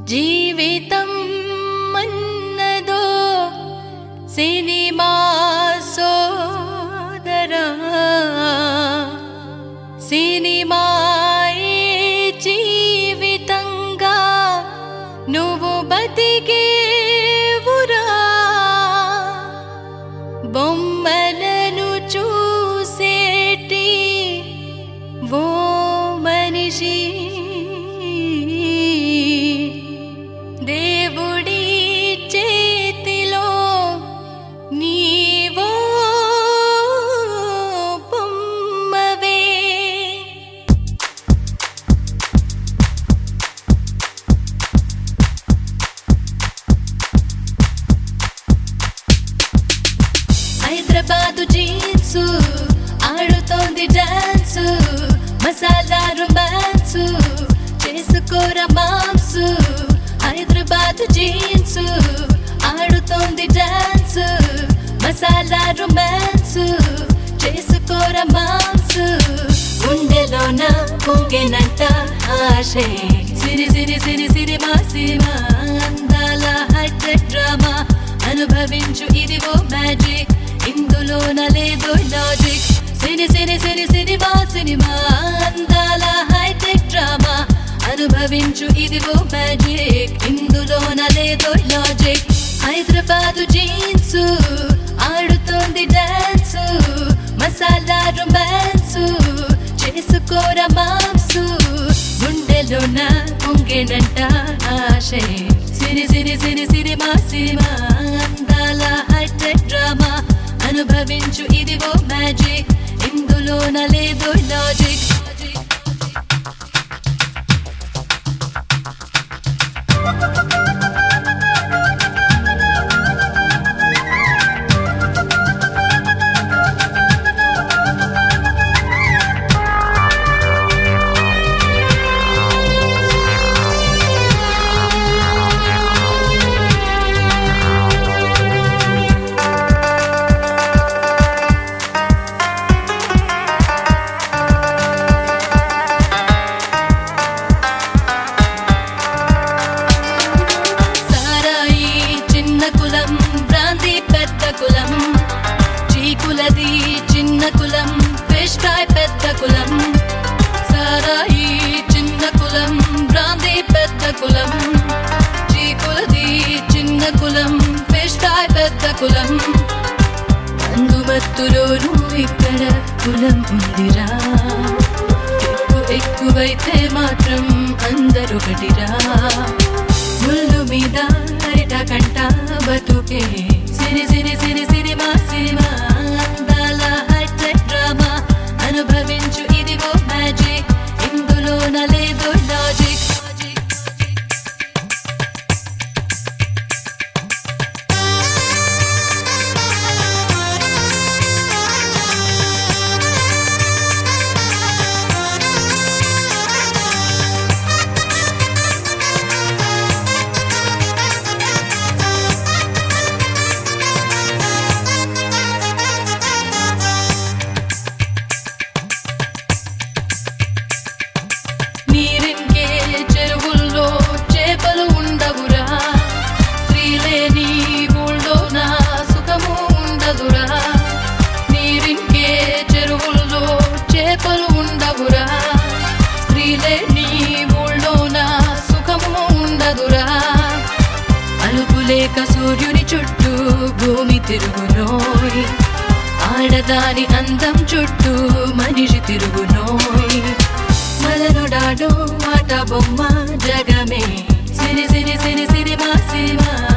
జీవితం మన్నదో సినిమా సోదరా సినిమాయే జీవితంగా నువ్వు బతికేవురా బొమ్మలను చూసేటి ఓ మనిషి దేవుడి చేతిలో నీవో బొమ్మవే హైదరాబాదు జీన్స్ ఆడుతోంది డాన్స్ మసాలా రొమాన్స్ చేసుకోరా మామ్స్ హైదరాబాదు జీన్స్ ఆడుతోంది డాన్స్ మసాలా రొమాన్స్ చేసుకోరా మామ్స్ గుండెలోన పొంగెనంట ఆశే సిరి సిరి సిరి సిరి మా సినిమా అందాల హైటెక్ డ్రామా అనుభవించు ఇది ఓ మ్యాజిక్ ఇందులోన లేదో లాజిక్ సిరి సిరి సిరి సినిమా సినిమా అందాల హైటెక్ డ్రామా అనుభవించు ఇది ఓ మ్యాజిక్ ఇందులోన లేదో లాజిక్ హైదరాబాదు జీన్స్ ఆడుతోంది డాన్స్ మసాలా రొమాన్స్ చేసుకోరా మాంస్ గుండెలోన పొంగెనంట ఆశే సిరి సిరి సిరి సిరి మా సినిమా అందాల హైటెక్ డ్రామా అనుభవించు ఇది ఓ మ్యాజిక్ ఇందులోన లేదో లాజిక్ సారాయి చిన్న కులం బ్రాంతి పెద్ద కులం చీకులది చిన్న కులం ఫిష్ ఫ్రై పెద్ద కులం సారాయి చిన్న కులం బ్రాంతి పెద్ద కులం చీకులది చిన్న కులం ఫిష్ ఫ్రై పెద్ద కులం అందుమత్తులోనూ ఇక్కడ కులం ఉందిరా ఎక్కు ఎక్కువైతే మాత్రం అందరొకటిరా ముళ్ళు మీద అరిట కంట బతుకే సిరి సిరి సిరి సినిమా సినిమా అందాల హైటెక్ డ్రామా అనుభవించు ఇదిగో మ్యాజిక్ ఇందులోన లేదో లాజిక్ నీరింకే చెరువుల్లో చేపలు ఉండవురా స్త్రీలేని ఊళ్ళో నా సుఖము ఉండదురా నీరింకే చెరువుల్లో చేపలు ఉండవురా స్త్రీలేని ఊళ్ళో నా సుఖము ఉండదురా అలుపులేక సూర్యుని చుట్టూ భూమి తిరుగునోయ్ ఆడదాని అందం చుట్టూ మనిషి తిరుగునోయ్ మలనుడాడు ఆట బొమ్మ జగమే సిరి సిరి సిరి సిరి మా సినిమా